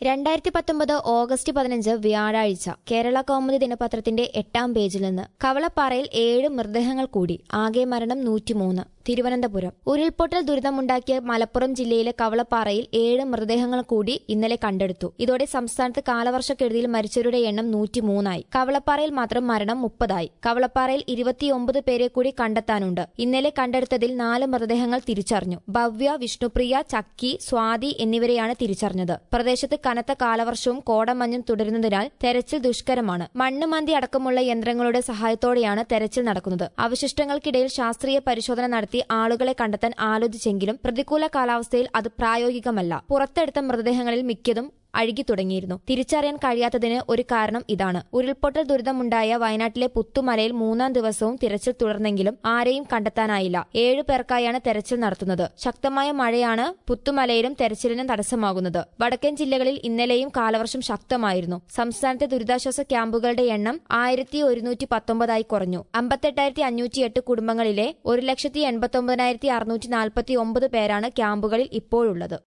രണ്ടായിരത്തി പത്തൊമ്പത് ഓഗസ്റ്റ് പതിനഞ്ച് വ്യാഴാഴ്ച കേരള കൗമുദി ദിനപത്രത്തിന്റെ എട്ടാം പേജിൽ നിന്ന് കവളപ്പാറയിൽ ഏഴ് മൃതദേഹങ്ങൾ കൂടി ആകെ മരണം നൂറ്റിമൂന്ന് തിരുവനന്തപുരം ഉരുൾപൊട്ടൽ ദുരിതമുണ്ടാക്കിയ മലപ്പുറം ജില്ലയിലെ കവളപ്പാറയിൽ ഏഴ് മൃതദേഹങ്ങൾ കൂടി ഇന്നലെ കണ്ടെടുത്തു ഇതോടെ സംസ്ഥാനത്ത് കാലവർഷക്കെടുതിയിൽ മരിച്ചവരുടെ എണ്ണം നൂറ്റിമൂന്നായി കവളപ്പാറയിൽ മാത്രം മരണം മുപ്പതായി കവളപ്പാറയിൽ ഇരുപത്തിയൊമ്പത് പേരെ കൂടി കണ്ടെത്താനുണ്ട് ഇന്നലെ കണ്ടെടുത്തതിൽ നാല് മൃതദേഹങ്ങൾ തിരിച്ചറിഞ്ഞു ഭവ്യ വിഷ്ണുപ്രിയ ചക്കി സ്വാതി എന്നിവരെയാണ് തിരിച്ചറിഞ്ഞത് പ്രദേശത്ത് കനത്ത കാലവർഷവും കോടമഞ്ഞും തുടരുന്നതിനാൽ തെരച്ചിൽ ദുഷ്കരമാണ് മണ്ണ് മന്തി അടക്കമുള്ള യന്ത്രങ്ങളുടെ സഹായത്തോടെയാണ് തെരച്ചിൽ നടക്കുന്നത് അവശിഷ്ടങ്ങൾക്കിടയിൽ ശാസ്ത്രീയ പരിശോധന നടത്തി ആളുകളെ കണ്ടെത്താൻ ആലോചിച്ചെങ്കിലും പ്രതികൂല കാലാവസ്ഥയിൽ അത് പ്രായോഗികമല്ല പുറത്തെടുത്ത മൃതദേഹങ്ങളിൽ മിക്കതും അഴുകി തുടങ്ങിയിരുന്നു തിരിച്ചറിയാൻ കഴിയാത്തതിന് ഒരു കാരണം ഇതാണ് ഉരുൾപൊട്ടൽ ദുരിതമുണ്ടായ വയനാട്ടിലെ പുത്തുമലയിൽ മൂന്നാം ദിവസവും തിരച്ചിൽ തുടർന്നെങ്കിലും ആരെയും കണ്ടെത്താനായില്ല ഏഴു പേർക്കായാണ് തെരച്ചിൽ നടത്തുന്നത് ശക്തമായ മഴയാണ് പുത്തുമലയിലും തെരച്ചിലിന് തടസ്സമാകുന്നത് വടക്കൻ ജില്ലകളിൽ ഇന്നലെയും കാലവർഷം ശക്തമായിരുന്നു സംസ്ഥാനത്തെ ദുരിതാശ്വാസ ക്യാമ്പുകളുടെ എണ്ണം ആയിരത്തി ഒരുന്നൂറ്റി പത്തൊമ്പതായി കുറഞ്ഞു അമ്പത്തെട്ടായിരത്തി അഞ്ഞൂറ്റി എട്ട് കുടുംബങ്ങളിലെ ഒരു ലക്ഷത്തി എൺപത്തി ഒമ്പതിനായിരത്തി അറുന്നൂറ്റി നാൽപ്പത്തി ഒമ്പത് പേരാണ് ക്യാമ്പുകളിൽ ഇപ്പോഴുള്ളത്